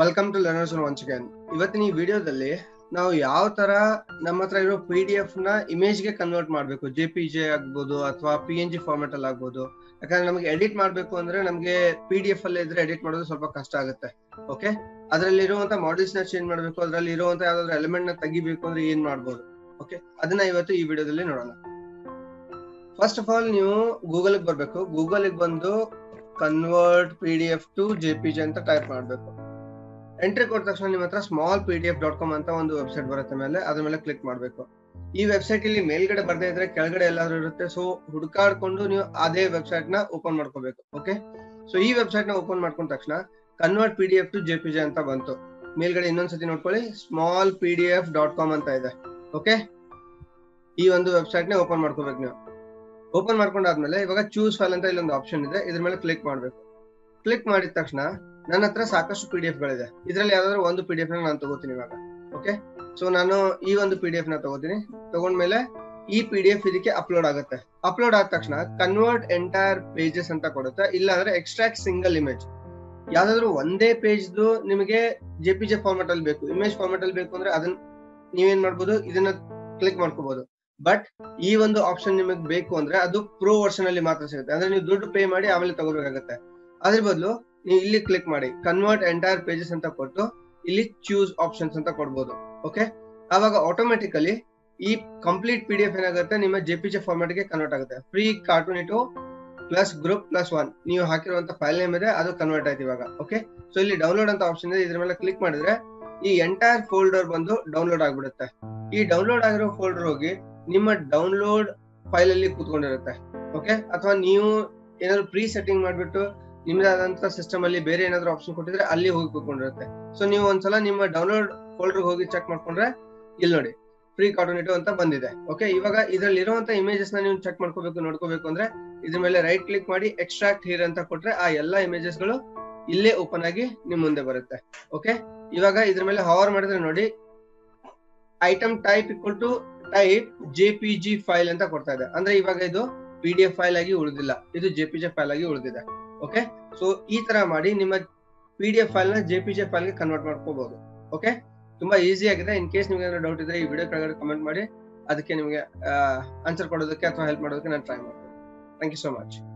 welcome to learners once again ಇವತ್ತಿನ ಈ ವಿಡಿಯೋದಲ್ಲಿ ನಾವು ಯಾವ ತರ ನಮ್ಮ ಹತ್ರ ಇರೋ ಪಿ ಡಿ ಎಫ್ ನ ಇಮೇಜ್ ಗೆ ಕನ್ವರ್ಟ್ ಮಾಡಬೇಕು ಜೆ ಪಿ ಜೆ ಆಗ್ಬೋದು ಅಥವಾ ಪಿ ಎನ್ ಜಿ ಫಾರ್ಮೆಟ್ ಅಲ್ಲಿ ಆಗ್ಬೋದು ಯಾಕಂದ್ರೆ ನಮಗೆ ಎಡಿಟ್ ಮಾಡಬೇಕು ಅಂದ್ರೆ ನಮಗೆ ಪಿ ಡಿ ಎಫ್ ಅಲ್ಲಿ ಇದ್ರೆ ಎಡಿಟ್ ಮಾಡೋದು ಸ್ವಲ್ಪ ಕಷ್ಟ ಆಗುತ್ತೆ ಓಕೆ ಅದರಲ್ಲಿ ಇರುವಂತ ಮಾಡೆಲ್ಸ್ ನ ಚೇಂಜ್ ಮಾಡಬೇಕು ಅದರಲ್ಲಿ ಇರುವಂತ ಯಾವ್ದಾದ್ರು ಎಲಿಮೆಂಟ್ ನ ತೆಗಿಬೇಕು ಅಂದ್ರೆ ಏನ್ ಮಾಡ್ಬೋದು ಓಕೆ ಅದನ್ನ ಇವತ್ತು ಈ ವಿಡಿಯೋದಲ್ಲಿ ನೋಡೋಣ ಫಸ್ಟ್ ಆಫ್ ಆಲ್ ನೀವು ಗೂಗಲ್ ಬರ್ಬೇಕು ಗೂಗಲ್ ಬಂದು convert P D F to J P G ಅಂತ ಟೈಪ್ ಮಾಡಬೇಕು ಎಂಟ್ರಿ ಕೊಟ್ಟ ತಕ್ಷಣ ನಿಮ್ಮ ಹತ್ರ small P D F dot com ಅಂತ ಒಂದು ವೆಬ್ಸೈಟ್ ಬರುತ್ತೆ ಮೇಲೆ ಅದ್ರ ಮೇಲೆ ಕ್ಲಿಕ್ ಮಾಡಬೇಕು ಈ ವೆಬ್ಸೈಟ್ ಇಲ್ಲಿ ಮೇಲ್ಗಡೆ ಬರ್ದೇ ಇದ್ರೆ ಕೆಳಗಡೆ ಎಲ್ಲಾದ್ರೂ ಇರುತ್ತೆ ಸೊ ಹುಡುಕಾಡ್ಕೊಂಡು ನೀವು ಅದೇ ವೆಬ್ಸೈಟ್ ನ ಓಪನ್ ಮಾಡ್ಕೋಬೇಕು ಓಕೆ ಸೊ ಈ ವೆಬ್ಸೈಟ್ ನ ಓಪನ್ ಮಾಡ್ಕೊಂಡ ತಕ್ಷಣ convert P D F to J P G ಅಂತ ಬಂತು ಮೇಲ್ಗಡೆ ಇನ್ನೊಂದ್ಸತಿ ನೋಡ್ಕೊಳ್ಳಿ small P D F dot com ಅಂತ ಇದೆ ಓಕೆ ಈ ಒಂದು ವೆಬ್ಸೈಟ್ ನ ಓಪನ್ ಮಾಡ್ಕೋಬೇಕು ನೀವು ಓಪನ್ ಮಾಡ್ಕೊಂಡಾದ್ಮೇಲೆ ಇವಾಗ ಚೂಸ್ ಫೈಲ್ ಅಂತ ಇಲ್ಲೊಂದು ಆಪ್ಷನ್ ಇದೆ ಇದ್ರ ಮೇಲೆ ಕ್ಲಿಕ್ ಮಾಡ್ಬೇಕು ಕ್ಲಿಕ್ ಮಾಡಿದ ತಕ್ಷಣ ನನ್ನ ಹತ್ರ ಸಾಕಷ್ಟು ಪಿ ಡಿ ಎಫ್ ಗಳಿದೆ ಇದ್ರಲ್ಲಿ ಯಾವ್ದಾದ್ರು ಒಂದು ಪಿ ಡಿ ಎಫ್ ನ ನಾನು ತಗೋತೀನಿ ಇವಾಗ ಓಕೆ ಸೊ ನಾನು ಈ ಒಂದು ಪಿ ಡಿ ಎಫ್ ನ ತಗೋತೀನಿ ತಗೊಂಡ್ಮೇಲೆ ಈ ಪಿ ಡಿ ಎಫ್ ಇದಕ್ಕೆ ಅಪ್ಲೋಡ್ ಆಗುತ್ತೆ ಅಪ್ಲೋಡ್ ಆದ ತಕ್ಷಣ ಕನ್ವರ್ಟ್ ಎಂಟೈರ್ ಪೇಜಸ್ ಅಂತ ಕೊಡುತ್ತೆ ಇಲ್ಲ ಅಂದ್ರೆ ಎಕ್ಸ್ಟ್ರಾಕ್ಟ್ ಸಿಂಗಲ್ ಇಮೇಜ್ ಯಾವ್ದಾದ್ರು ಒಂದೇ ಪೇಜ್ ನಿಮಗೆ ಜೆ ಪಿ ಜೆ ಫಾರ್ಮೆಟ್ ಅಲ್ಲಿ ಬೇಕು ಇಮೇಜ್ ಫಾರ್ಮೆಟ್ ಅಲ್ಲಿ ಬೇಕು ಅಂದ್ರೆ ಅದನ್ನ ನೀವೇನ್ ಮಾಡ್ಬೋದು ಇದನ್ನ ಕ್ಲಿಕ್ ಮಾಡ್ಕೋಬಹುದು ಬಟ್ ಈ ಒಂದು ಆಪ್ಷನ್ ನಿಮಗೆ ಬೇಕು ಅಂದ್ರೆ ಅದು ಪ್ರೋ ವರ್ಷನ್ ಅಲ್ಲಿ ಮಾತ್ರ ಸಿಗುತ್ತೆ ಅಂದ್ರೆ ನೀವು ದುಡ್ಡು ಪೇ ಮಾಡಿ ಆಮೇಲೆ ತಗೋಬೇಕಾಗತ್ತೆ ಅದ್ರ ಬದಲು ನೀವು ಇಲ್ಲಿ ಕ್ಲಿಕ್ ಮಾಡಿ ಕನ್ವರ್ಟ್ ಎಂಟೈರ್ ಪೇಜಸ್ ಅಂತ ಕೊಟ್ಟು ಇಲ್ಲಿ ಚೂಸ್ ಆಪ್ಷನ್ಸ್ ಅಂತ ಕೊಡ್ಬೋದು ಓಕೆ ಆವಾಗ ಆಟೋಮೆಟಿಕಲಿ ಈ ಕಂಪ್ಲೀಟ್ ಪಿ ಡಿ ಎಫ್ ಏನಾಗುತ್ತೆ ನಿಮ್ಮ ಜೆ ಪಿ ಜೆ ಫಾರ್ಮೆಟ್ ಗೆ ಕನ್ವರ್ಟ್ ಆಗುತ್ತೆ ಫ್ರೀ ಕಾರ್ಟೂನ್ ಇಟು ಪ್ಲಸ್ ಗ್ರೂಪ್ ಪ್ಲಸ್ ಒನ್ ನೀವು ಹಾಕಿರುವಂತ ಫೈಲ್ ನೇಮ್ ಇದೆ ಅದು ಕನ್ವರ್ಟ್ ಆಯ್ತು ಇವಾಗ ಓಕೆ ಸೊ ಇಲ್ಲಿ ಡೌನ್ಲೋಡ್ ಅಂತ ಆಪ್ಷನ್ ಇದೆ ಇದ್ರ ಮೇಲೆ ಕ್ಲಿಕ್ ಮಾಡಿದ್ರೆ ಈ ಎಂಟೈರ್ ಫೋಲ್ಡರ್ ಬಂದು ಡೌನ್ಲೋಡ್ ಆಗ್ಬಿಡುತ್ತೆ ಈ ಡೌನ್ಲೋಡ್ ಆಗಿರೋ ಫೋಲ್ಡರ್ ಹೋಗಿ ನಿಮ್ಮ ಡೌನ್ಲೋಡ್ ಫೈಲ್ ಅಲ್ಲಿ ಕೂತ್ಕೊಂಡಿರುತ್ತೆ ಓಕೆ ಅಥವಾ ನೀವು ಏನಾದ್ರು ಪ್ರೀ ಸೆಟ್ಟಿಂಗ್ ಮಾಡ್ಬಿಟ್ಟು ನಿಮ್ದಾದಂತ ಸಿಸ್ಟಮ್ ಅಲ್ಲಿ ಬೇರೆ ಏನಾದ್ರು ಆಪ್ಷನ್ ಕೊಟ್ಟಿದ್ರೆ ಅಲ್ಲಿ ಹೋಗಿ ಕೂತ್ಕೊಂಡಿರುತ್ತೆ ಸೊ ನೀವು ಒಂದ್ಸಲ ನಿಮ್ಮ ಡೌನ್ಲೋಡ್ ಫೋಲ್ಡರ್ ಹೋಗಿ ಚೆಕ್ ಮಾಡ್ಕೊಂಡ್ರೆ ಇಲ್ಲಿ ನೋಡಿ ಫ್ರೀ ಕಾರ್ಟೋನೇಟಿವ್ ಅಂತ ಬಂದಿದೆ ಓಕೆ ಇವಾಗ ಇದ್ರಲ್ಲಿ ಇರುವಂತ ಇಮೇಜಸ್ ನ ನೀವು ಚೆಕ್ ಮಾಡ್ಕೋಬೇಕು ನೋಡ್ಕೋಬೇಕು ಅಂದ್ರೆ ಇದ್ರ ಮೇಲೆ ರೈಟ್ ಕ್ಲಿಕ್ ಮಾಡಿ ಎಕ್ಸ್ಟ್ರಾಕ್ಟ್ ಹೀರ್ ಅಂತ ಕೊಟ್ರೆ ಆ ಎಲ್ಲಾ ಇಮೇಜಸ್ ಗಳು ಇಲ್ಲೇ ಓಪನ್ ಆಗಿ ನಿಮ್ ಮುಂದೆ ಬರುತ್ತೆ ಓಕೆ ಇವಾಗ ಇದ್ರ ಮೇಲೆ ಹವರ್ ಮಾಡಿದ್ರೆ ನೋಡಿ item type equal to type J P G file ಅಂತ ಕೊಡ್ತಾ ಇದೆ ಅಂದ್ರೆ ಇವಾಗ ಇದು ಪಿ ಡಿ ಎಫ್ ಫೈಲ್ ಆಗಿ ಉಳಿದಿಲ್ಲ ಇದು ಜೆ ಪಿ ಜೆ ಫೈಲ್ ಆಗಿ ಉಳಿದಿದೆ ಓಕೆ ಸೊ ಈ ತರ ಮಾಡಿ ನಿಮ್ಮ ಪಿ ಡಿ ಎಫ್ ಫೈಲ್ ನ ಜೆ ಪಿ ಜೆ ಫೈಲ್ ಗೆ ಕನ್ವರ್ಟ್ ಮಾಡ್ಕೋಬಹುದು ಓಕೆ ತುಂಬಾ ಈಸಿ ಆಗಿದೆ ಇನ್ ಕೇಸ್ ನಿಮ್ಗೆ ಏನಾದ್ರು ಡೌಟ್ ಇದ್ರೆ ಈ ವಿಡಿಯೋ ಕೆಳಗಡೆ ಕಮೆಂಟ್ ಮಾಡಿ ಅದಕ್ಕೆ ನಿಮಗೆ ಆನ್ಸರ್ ಕೊಡೋದಕ್ಕೆ ಅಥವಾ ಹೆಲ್ಪ್ ಮಾಡೋದಕ್ಕೆ ನಾನು ಟ್ರೈ ಮಾಡ್ತೀನಿ ಥ್ಯಾಂಕ್ ಯು ಸೋ ಮಚ್